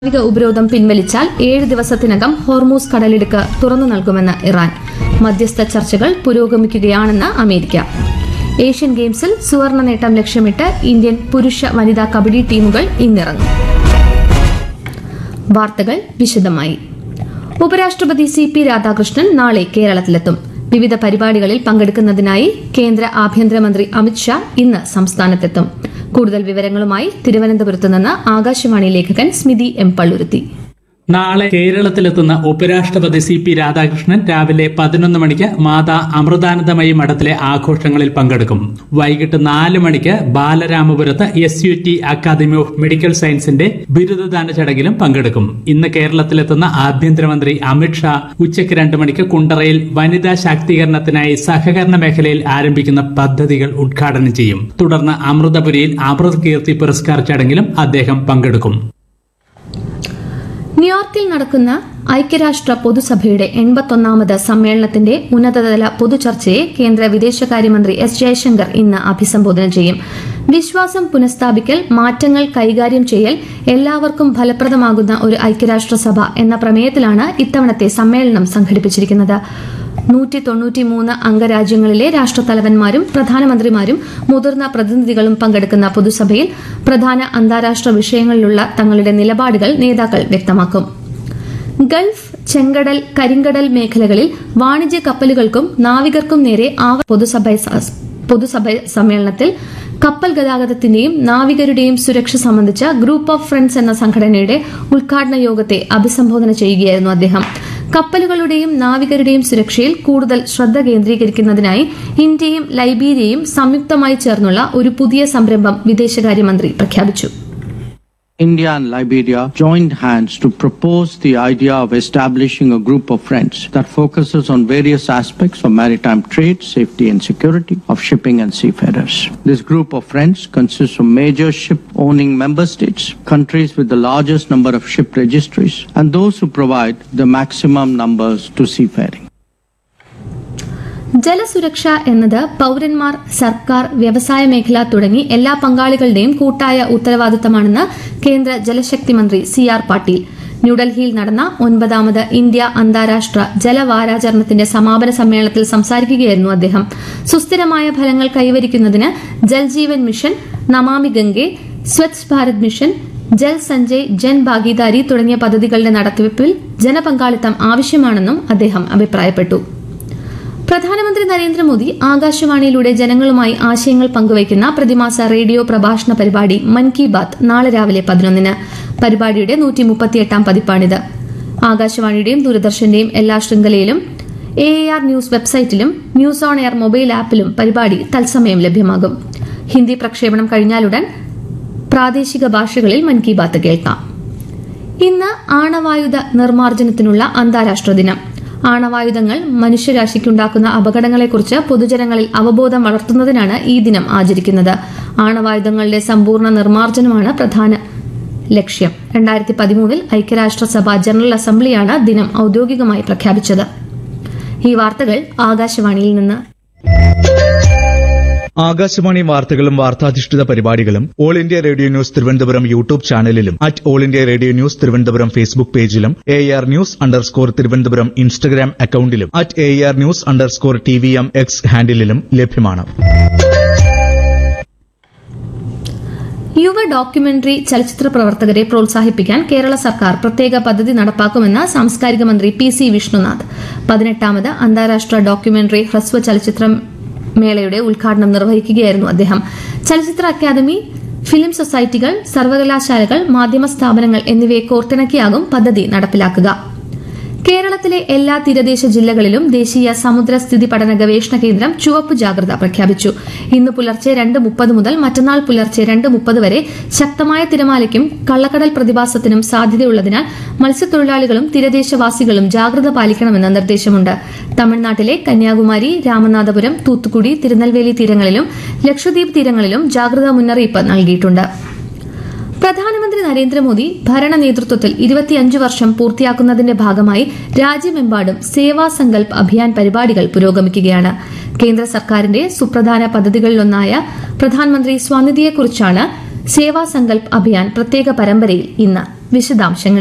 നാവിക ഉപരോധം പിൻവലിച്ചാൽ ഏഴ് ദിവസത്തിനകം ഹോർമൂസ് കടലിടുക്ക് തുറന്നു നൽകുമെന്ന് ഇറാൻ മധ്യസ്ഥ ചർച്ചകൾ പുരോഗമിക്കുകയാണെന്ന് അമേരിക്ക ഏഷ്യൻ ഗെയിംസിൽ സുവർണ നേട്ടം ലക്ഷ്യമിട്ട് ഇന്ത്യൻ പുരുഷ വനിതാ കബഡി ടീമുകൾ ഇന്നിറങ്ങും വാർത്തകൾ വിശദമായി ഉപരാഷ്ട്രപതി സി പി രാധാകൃഷ്ണൻ നാളെ കേരളത്തിലെത്തും വിവിധ പരിപാടികളിൽ പങ്കെടുക്കുന്നതിനായി കേന്ദ്ര ആഭ്യന്തരമന്ത്രി അമിത്ഷാ ഇന്ന് സംസ്ഥാനത്തെത്തും കൂടുതൽ വിവരങ്ങളുമായി തിരുവനന്തപുരത്ത് നിന്ന് ആകാശവാണി ലേഖകൻ സ്മിതി എം പള്ളുരുത്തി നാളെ കേരളത്തിലെത്തുന്ന ഉപരാഷ്ട്രപതി സി പി രാധാകൃഷ്ണൻ രാവിലെ പതിനൊന്ന് മണിക്ക് മാതാ അമൃതാനന്ദമയി മഠത്തിലെ ആഘോഷങ്ങളിൽ പങ്കെടുക്കും വൈകിട്ട് നാല് മണിക്ക് ബാലരാമപുരത്ത് S U T academy of medical സയൻസിന്റെ ബിരുദദാന ചടങ്ങിലും പങ്കെടുക്കും ഇന്ന് കേരളത്തിലെത്തുന്ന ആഭ്യന്തരമന്ത്രി അമിത്ഷാ ഉച്ചയ്ക്ക് രണ്ട് മണിക്ക് കുണ്ടറയിൽ വനിതാ ശാക്തീകരണത്തിനായി സഹകരണ മേഖലയിൽ ആരംഭിക്കുന്ന പദ്ധതികൾ ഉദ്ഘാടനം ചെയ്യും തുടർന്ന് അമൃതപുരിയിൽ അമൃത് കീർത്തി പുരസ്കാർ ചടങ്ങിലും അദ്ദേഹം പങ്കെടുക്കും ന്യൂയോർക്കിൽ നടക്കുന്ന ഐക്യരാഷ്ട്ര പൊതുസഭയുടെ എൺപത്തൊന്നാമത് സമ്മേളനത്തിന്റെ ഉന്നതതല പൊതുചർച്ചയെ കേന്ദ്ര വിദേശകാര്യമന്ത്രി എസ് ജയശങ്കർ ഇന്ന് അഭിസംബോധന ചെയ്യും വിശ്വാസം പുനഃസ്ഥാപിക്കൽ മാറ്റങ്ങൾ കൈകാര്യം ചെയ്യൽ എല്ലാവർക്കും ഫലപ്രദമാകുന്ന ഒരു ഐക്യരാഷ്ട്രസഭ എന്ന പ്രമേയത്തിലാണ് ഇത്തവണത്തെ സമ്മേളനം സംഘടിപ്പിച്ചിരിക്കുന്നത് നൂറ്റി തൊണ്ണൂറ്റിമൂന്ന് അംഗരാജ്യങ്ങളിലെ രാഷ്ട്രത്തലവന്മാരും പ്രധാനമന്ത്രിമാരും മുതിർന്ന പ്രതിനിധികളും പങ്കെടുക്കുന്ന പൊതുസഭയിൽ പ്രധാന അന്താരാഷ്ട്ര വിഷയങ്ങളിലുള്ള തങ്ങളുടെ നിലപാടുകൾ നേതാക്കൾ വ്യക്തമാക്കും ഗൾഫ് ചെങ്കടൽ കരിങ്കടൽ മേഖലകളിൽ വാണിജ്യ കപ്പലുകൾക്കും നാവികർക്കും നേരെ ആവ പൊതുസഭ പൊതുസഭ സമ്മേളനത്തിൽ കപ്പൽ ഗതാഗതത്തിന്റെയും നാവികരുടെയും സുരക്ഷ സംബന്ധിച്ച ഗ്രൂപ്പ് ഓഫ് ഫ്രണ്ട്സ് എന്ന സംഘടനയുടെ ഉദ്ഘാടന യോഗത്തെ അഭിസംബോധന ചെയ്യുകയായിരുന്നു അദ്ദേഹം കപ്പലുകളുടെയും നാവികരുടെയും സുരക്ഷയിൽ കൂടുതൽ ശ്രദ്ധ കേന്ദ്രീകരിക്കുന്നതിനായി ഇന്ത്യയും ലൈബീരിയയും സംയുക്തമായി ചേർന്നുള്ള ഒരു പുതിയ സംരംഭം വിദേശകാര്യമന്ത്രി പ്രഖ്യാപിച്ചു India and Liberia joined hands to propose the idea of establishing a group of friends that focuses on various aspects of maritime trade, safety and security of shipping and seafarers. This group of friends consists of major ship owning member states, countries with the largest number of ship registries, and those who provide the maximum numbers to seafaring. ജലസുരക്ഷ എന്നത് പൌരന്മാർ സർക്കാർ വ്യവസായ മേഖല തുടങ്ങി എല്ലാ പങ്കാളികളുടെയും കൂട്ടായ ഉത്തരവാദിത്തമാണെന്ന് കേന്ദ്ര ജലശക്തി മന്ത്രി സി ആർ പാട്ടീൽ ന്യൂഡൽഹിയിൽ നടന്ന ഒൻപതാമത് ഇന്ത്യ അന്താരാഷ്ട്ര ജലവാരാചരണത്തിന്റെ സമാപന സമ്മേളനത്തിൽ സംസാരിക്കുകയായിരുന്നു അദ്ദേഹം സുസ്ഥിരമായ ഫലങ്ങൾ കൈവരിക്കുന്നതിന് ജൽജീവൻ മിഷൻ നമാമി ഗംഗെ സ്വച്ഛ് ഭാരത് മിഷൻ ജൽ സഞ്ജയ് ജൻ ഭാഗീദാരി തുടങ്ങിയ പദ്ധതികളുടെ നടത്തിപ്പിൽ ജനപങ്കാളിത്തം ആവശ്യമാണെന്നും അദ്ദേഹം അഭിപ്രായപ്പെട്ടു പ്രധാനമന്ത്രി നരേന്ദ്രമോദി ആകാശവാണിയിലൂടെ ജനങ്ങളുമായി ആശയങ്ങൾ പങ്കുവയ്ക്കുന്ന പ്രതിമാസ റേഡിയോ പ്രഭാഷണ പരിപാടി മൻ കി ബാത്ത് നാളെ രാവിലെ പതിനൊന്നിന് പരിപാടിയുടെ നൂറ്റി മുപ്പത്തിയെട്ടാം പതിപ്പാണിത് ആകാശവാണിയുടെയും ദൂരദർശന്റെയും എല്ലാ ശൃംഖലയിലും എ ആർ ന്യൂസ് വെബ്സൈറ്റിലും ന്യൂസ് ഓൺ എയർ മൊബൈൽ ആപ്പിലും പരിപാടി തത്സമയം ലഭ്യമാകും ഹിന്ദി പ്രക്ഷേപണം കഴിഞ്ഞാലുടൻ പ്രാദേശിക ഭാഷകളിൽ മൻ കി ബാത്ത് കേൾക്കാം ഇന്ന് ആണവായുധ നിർമ്മാർജ്ജനത്തിനുള്ള അന്താരാഷ്ട്ര ദിനം ആണവായുധങ്ങൾ മനുഷ്യരാശിക്കുണ്ടാക്കുന്ന അപകടങ്ങളെക്കുറിച്ച് പൊതുജനങ്ങളിൽ അവബോധം വളർത്തുന്നതിനാണ് ഈ ദിനം ആചരിക്കുന്നത് ആണവായുധങ്ങളുടെ സമ്പൂർണ്ണ നിർമ്മാർജ്ജനമാണ് പ്രധാന ലക്ഷ്യം രണ്ടായിരത്തി പതിമൂന്നിൽ ഐക്യരാഷ്ട്രസഭ ജനറൽ അസംബ്ലിയാണ് ദിനം ഔദ്യോഗികമായി പ്രഖ്യാപിച്ചത് ഈ വാർത്തകൾ ആകാശവാണിയിൽ നിന്ന് ആകാശവാണി വാർത്തകളും വാർത്താധിഷ്ഠിത പരിപാടികളും all India radio news Thiruvananthapuram YouTube ചാനലിലും at all India radio news Thiruvananthapuram Facebook പേജിലും A R news underscore Thiruvananthapuram Instagram അക്കൌണ്ടിലും at A R news underscore T V M X ഹാൻഡിലും ലഭ്യമാണ് യുവ ഡോക്യുമെന്ററി ചലച്ചിത്ര പ്രവർത്തകരെ പ്രോത്സാഹിപ്പിക്കാൻ കേരള സർക്കാർ പ്രത്യേക പദ്ധതി നടപ്പാക്കുമെന്ന് സാംസ്കാരിക മന്ത്രി പി സി വിഷ്ണുനാഥ് പതിനെട്ടാമത് അന്താരാഷ്ട്ര ഡോക്യുമെന്ററി ഹ്രസ്വ ചലച്ചിത്ര മേളയുടെ ഉദ്ഘാടനം നിർവഹിക്കുകയായിരുന്നു അദ്ദേഹം ചലച്ചിത്ര അക്കാദമി ഫിലിം സൊസൈറ്റികൾ സർവകലാശാലകൾ മാധ്യമ സ്ഥാപനങ്ങൾ എന്നിവയെ കോർത്തിണക്കിയാകും പദ്ധതി നടപ്പിലാക്കുക കേരളത്തിലെ എല്ലാ തീരദേശ ജില്ലകളിലും ദേശീയ സമുദ്ര സ്ഥിതി പഠന ഗവേഷണ കേന്ദ്രം ചുവപ്പ് ജാഗ്രത പ്രഖ്യാപിച്ചു ഇന്ന് പുലർച്ചെ രണ്ട് മുപ്പത് മുതൽ മറ്റന്നാൾ പുലർച്ചെ രണ്ട് മുപ്പത് വരെ ശക്തമായ തിരമാലയ്ക്കും കള്ളക്കടൽ പ്രതിഭാസത്തിനും സാധ്യതയുള്ളതിനാൽ മത്സ്യത്തൊഴിലാളികളും തീരദേശവാസികളും ജാഗ്രത പാലിക്കണമെന്ന് നിർദ്ദേശമുണ്ട് തമിഴ്നാട്ടിലെ കന്യാകുമാരി രാമനാഥപുരം തൂത്തുക്കുടി തിരുനെൽവേലി തീരങ്ങളിലും ലക്ഷദ്വീപ് തീരങ്ങളിലും ജാഗ്രതാ മുന്നറിയിപ്പ് നൽകിയിട്ടുണ്ട് പ്രധാനമന്ത്രി നരേന്ദ്രമോദി ഭരണ നേതൃത്വത്തിൽ ഇരുപത്തിയഞ്ച് വർഷം പൂർത്തിയാക്കുന്നതിന്റെ ഭാഗമായി രാജ്യമെമ്പാടും സേവാ സങ്കൽപ് അഭിയാൻ പരിപാടികൾ പുരോഗമിക്കുകയാണ് കേന്ദ്ര സർക്കാരിന്റെ സുപ്രധാന പദ്ധതികളിലൊന്നായ പ്രധാനമന്ത്രി സ്വാനിധിയെക്കുറിച്ചാണ് സേവാ സങ്കൽപ് അഭിയാൻ പ്രത്യേക പരമ്പരയിൽ ഇന്ന് വിശദാംശങ്ങൾ